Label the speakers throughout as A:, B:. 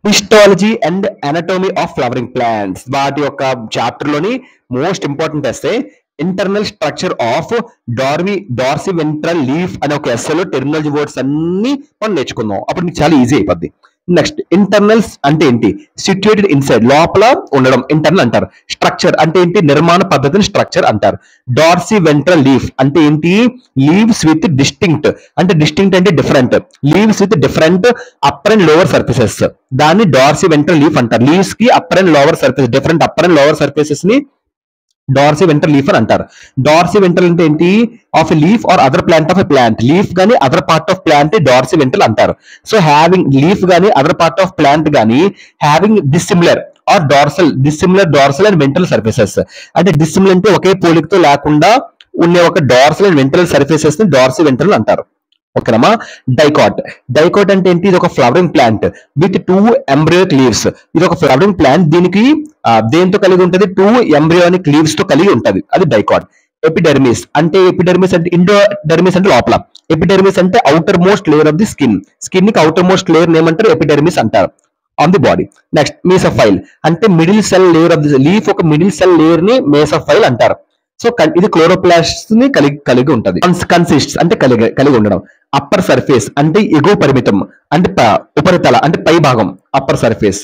A: histology and anatomy of flowering plants వాటి యొక్క chapter లోని most important essay internal structure of డార్వి dorsiventral leaf అనే ఒక ఎస్సేలో టెర్మినాలజీ వర్డ్స్ అన్ని మనం నేర్చుకుందాం అప్పుడు మీకు చాలా ఈజీ అయిపోద్ది నెక్స్ట్ ఇంటర్నల్స్ అంటే ఏంటి సిచ్యుయేటెడ్ ఇన్సైడ్ లోపల ఉండడం ఇంటర్నల్ అంటారు స్ట్రక్చర్ అంటే ఏంటి నిర్మాణ పద్ధతిని స్ట్రక్చర్ అంటారు డార్సి వెంట్రల్ లీఫ్ అంటే ఏంటి లీవ్స్ విత్ డిస్టింక్ట్ అంటే డిస్టింక్ట్ అంటే different leaves with different upper and lower surfaces దాన్ని డార్సి వెంట్రల్ లీఫ్ అంటారు లీవ్స్ కి upper and lower surface different upper and lower surfaces ని డార్సి వెంటర్ లీఫ్ అని అంటారు డార్సి వెంటర్ అంటే ఏంటి of a leaf or other plant of a plant leaf గానీ other part of plant dorsiventral అంటారు so having leaf గానీ other part of plant గానీ having dissimilar or dorsal dissimilar dorsal and ventral surfaces అంటే dissimilar అంటే ఒకే పోలికతో లేకుండా ఉండే ఒక డార్సల్ అండ్ వెంటల్ సర్ఫేసెస్ ని డార్సి వెంటల్ అంటారు ఓకేనమ్మా డైకాట్ డైకాట్ అంటే ఏంటి ఇది ఒక flowering plant with two embryonic leaves ఇది ఒక ఫ్లవరింగ్ ప్లాంట్ దీనికి ఆ, దేంతో కలిగి ఉంటది టూ ఎంబ్రియోనిక్ లీవ్స్ తో కలిగి ఉంటది అది డైకాట్ ఎపిడెర్మిస్ అంటే ఎపిడెర్మిస్ అంటే ఇండోడెర్మిస్ అంటే లోపల ఎపిడెర్మిస్ అంటే outermost layer of the skin skin కి అవుటర్ మోస్ట్ లేయర్ ఏమంటారు ఎపిడెర్మిస్ అంటారు on the body next mesophyll అంటే middle cell layer of the leaf ఒక మిడిల్ సెల్ లేయర్ ని మేసఫైల్ అంటారు సో కన్- ఇది క్లోరోప్లాస్ట్ ని కలిగి కలిగి ఉంటది కన్సిస్ట్ అంటే కలిగి కలిగి ఉండడం అప్పర్ సర్ఫేస్ అంటే ఎగువ పరిమితం అంటే ప- ఉపరితల అంటే పై భాగం upper surface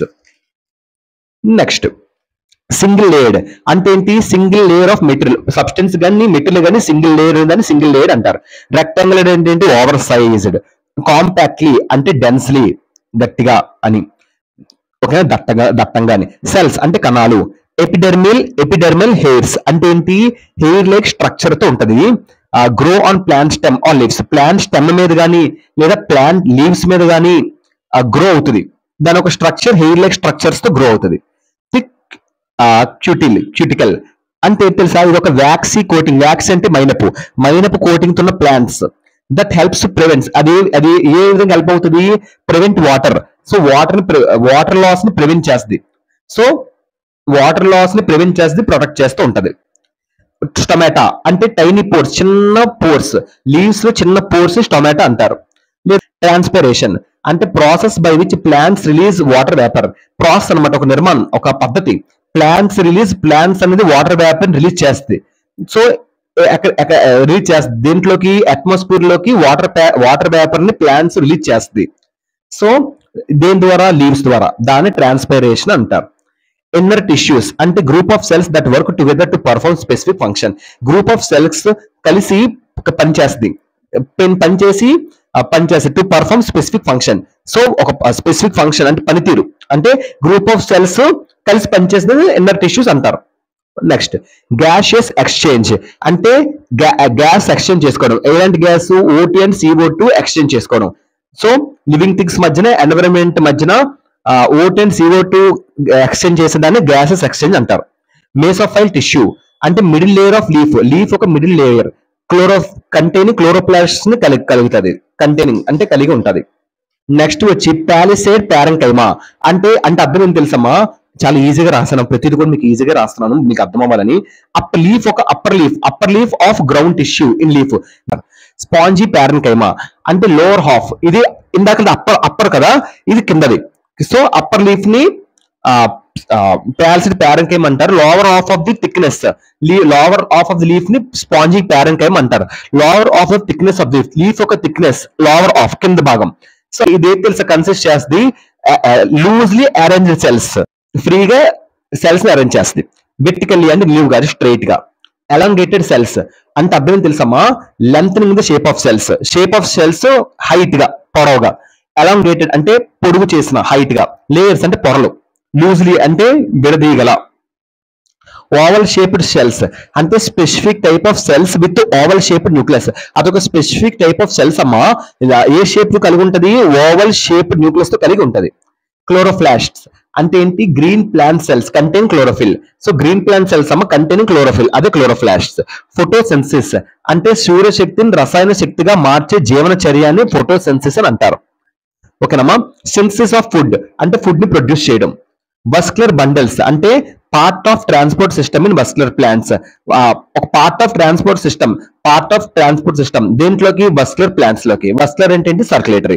A: next single layered అంటే ఏంటి single layer of material substance కానీ మెటీరియల్ కానీ సింగిల్ లేయర్ కానీ సింగిల్ లేయర్ అంటారు రెక్టాంగులర్ అంటే ఏంటి ఓవర్ సైజ్డ్ కాంపాక్ట్లీ అంటే డెన్స్లీ గట్టిగా అని ఓకే దట్టంగా దట్టంగాని సెల్స్ అంటే కణాలు ఎపిడెర్మిల్ ఎపిడెర్మల్ హెయిర్స్ అంటే ఏంటి హెయిర్ లైక్ స్ట్రక్చర్ తో ఉంటది grow on plant stem on leaves plant stem మీద కానీ లేదా ప్లాంట్ లీవ్స్ మీద కానీ గ్రో అవుతుంది దాని ఒక స్ట్రక్చర్ హెయిర్ లైక్ స్ట్రక్చర్స్ తో గ్రో అవుతుంది థిక్ క్యూటిల్ క్యూటికల్ అంటే ఏంటి తెలుసా ఇది ఒక వ్యాక్సీ కోటింగ్ వ్యాక్స్ అంటే మైనపు మైనపు కోటింగ్ తున్న ప్లాంట్స్ దట్ హెల్ప్స్ ప్రివెంట్స్ అది అది ఏ విధంగా హెల్ప్ అవుతుంది prevent water so water water loss ని ప్రివెంట్ చేస్తుంది సో వాటర్ లాస్ ని ప్రివెంట్ చేస్తుంది ప్రొటెక్ట్ చేస్తూ ఉంటది స్టొమాటా అంటే టైనీ పోర్స్ చిన్న పోర్స్ లీవ్స్ లో చిన్న పోర్స్ స్టొమాటా అంటారు ట్రాన్స్పిరేషన్ అంటే process by which plants release water vapour process అన్నమాట ఒక నిర్మాణం ఒక పద్ధతి ప్లాంట్స్ రిలీజ్ ప్లాంట్స్ అనేది వాటర్ వేపర్ రిలీజ్ చేస్తుంది సో రిలీజ్ చేస్తుంది దీంట్లోకి అట్మాస్ఫియర్ లోకి వాటర్ వాటర్ వేపర్ ని ప్లాంట్స్ రిలీజ్ చేస్తుంది సో దేని ద్వారా లీవ్స్ ద్వారా దాన్ని ట్రాన్స్పైరేషన్ అంటారు ఇన్నర్ టిష్యూస్ అంటే group of cells that work together to perform specific function group of cells కలిసి ఒక పనిచేస్తుంది పెన్ పనిచేసి ఆ, పనిచేసి to perform specific function so ఒక స్పెసిఫిక్ ఫంక్షన్ అంటే పనితీరు అంటే గ్రూప్ ఆఫ్ సెల్స్ కలిసి పనిచేస్తుంది ఇన్నర్ టిష్యూస్ అంటారు నెక్స్ట్ గ్యాషియస్ ఎక్స్చేంజ్ అంటే గ్యాస్ ఎక్స్చేంజ్ చేసుకోవడం ఎలాంటి gas O two and CO two exchange చేసుకోవడం సో లివింగ్ థింగ్స్ మధ్యన ఎన్విరాన్మెంట్ మధ్యన O two and CO two exchange చేసే దాన్ని గ్యాసెస్ ఎక్స్చేంజ్ అంటారు మేసోఫైల్ టిష్యూ అంటే middle layer of leaf leaf ఒక middle layer chloro contain chloroplast ని కలిగి కలుగుతుంది కంటైనింగ్ అంటే కలిగి ఉంటది నెక్స్ట్ వచ్చి పాలిసేడ్ ప్యారంకైమా అంటే అంటే అర్థం ఏం తెలుసమ్మా చాలా ఈజీగా రాసాను ప్రతిది కూడా మీకు ఈజీగా రాస్తున్నాను మీకు అర్థం అవ్వాలని అప్పర్ లీఫ్ ఒక upper leaf upper leaf of ground tissue in leaf spongy parenchyma అంటే లోవర్ హాఫ్ ఇది ఇందాక అప్పర్ అప్పర్ కదా ఇది కిందది సో అప్పర్ లీఫ్ ని ప్యాల్సిడ్ ప్యారంకైమ్ అంటారు lower half of the thickness lower half of the leaf ని స్పాంజీ ప్యారంకైమ్ అంటారు lower of the thickness of the leaf ఒక థిక్నెస్ లోవర్ ఆఫ్ కింద భాగం సో ఇది ఏం తెలుసా కన్సిస్ట్ చేస్తుంది లూజ్లీ అరేంజ్ సెల్స్ ఫ్రీగా సెల్స్ ని అరేంజ్ చేస్తుంది వెర్టికల్లీ అంటే నిలువు కాదు స్ట్రైట్ గా ఎలాంగేటెడ్ సెల్స్ అంటే అర్థం ఏం తెలుసమ్మా length the shape of cells shape of cells height గా పొడవుగా ఎలాంగేటెడ్ అంటే పొడుగు చేసిన హైట్ గా లేయర్స్ అంటే పొరలు లూజ్లీ అంటే విడదీయగల ఓవల్ షేప్డ్ సెల్స్ అంటే specific type of cells with oval shaped nucleus అదొక స్పెసిఫిక్ టైప్ ఆఫ్ సెల్స్ అమ్మా ఇలా ఏ షేప్ కలిగి ఉంటది ఓవల్ షేప్డ్ న్యూక్లియస్ తో కలిగి ఉంటది క్లోరోఫ్లాస్ట్స్ అంటే ఏంటి green plant cells contain chlorophyll so green plant cells అమ్మ కంటైన్ క్లోరోఫిల్ అదే క్లోరోఫ్లాస్ట్స్ ఫోటోసెన్సిస్ అంటే సూర్యశక్తిని రసాయన శక్తిగా మార్చే జీవన చర్యాన్ని ఫోటోసెన్సిస్ అని అంటారు ఓకేనమ్మా సింథసిస్ ఆఫ్ ఫుడ్ అంటే ఫుడ్ ని ప్రొడ్యూస్ చేయడం వస్కులర్ బండల్స్ అంటే part of transport system in vascular plants ఒక part of transport system part of transport system దేంట్లోకి వస్కులర్ ప్లాంట్స్ లోకి వస్కులర్ అంటే ఏంటి circulatory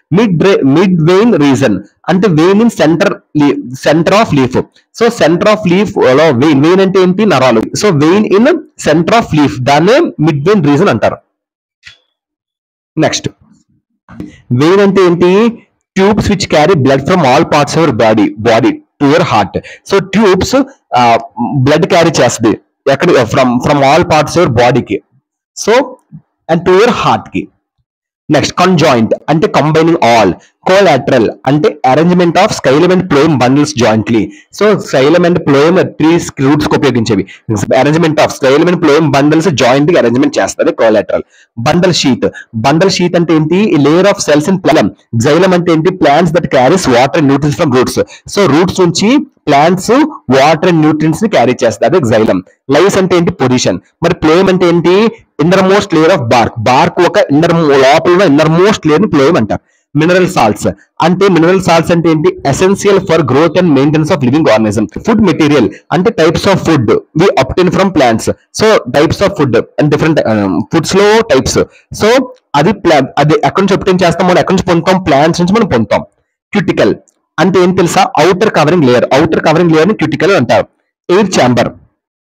A: mid mid vein region అంటే vein in centre centre of leaf so centre of leaf లో vein vein అంటే ఏంటి నరాలు so vein in centre of leaf దాన్నే మిడ్ వెయిన్ రీజన్ అంటారు నెక్స్ట్ వెయిన్ అంటే ఏంటి tubes which carry blood from all parts our body body to your heart so tubes blood carry చేస్తుంది ఎక్కడ from from all parts your బాడీకి so and to your heart కి next conjoint అంటే combining all collateral అంటే arrangement of xylem and phloem bundles jointly so xylem and phloem trees roots కి ఉపయోగించేవి arrangement of xylem and phloem bundles joint కి arrangement చేస్తుంది collateral bundle sheet bundle sheet అంటే ఏంటి layer of cells in plant xylem అంటే ఏంటి plants that carries water and nutrients from roots so roots నుంచి plants water and nutrients ని carry చేస్తుంది అదే జైలం లైస్ అంటే ఏంటి పొజిషన్ మరి ప్లోయం అంటే ఏంటి inner most layer of bark bark ఒక ఇన్నర్ లోపల ఇన్నర్ మోస్ట్ లేయర్ ని ప్లోయం అంటారు మినరల్ సాల్ట్స్ అంటే మినరల్ సాల్ట్స్ అంటే ఏంటి essential for growth and maintenance of living organism food material అంటే types of food we obtain from plants so types of food and different foods లో types so అది pla- అది ఎక్కడి నుంచి అప్టెన్ చేస్తాం మనం ఎక్కడి నుంచి పొందుతాం ప్లాంట్స్ నుంచి మనం పొందుతాం క్యూటికల్ అంటే ఏం తెలుసా outer covering layer outer covering layer ని క్యూటికల్ అంటారు ఎయిర్ ఛాంబర్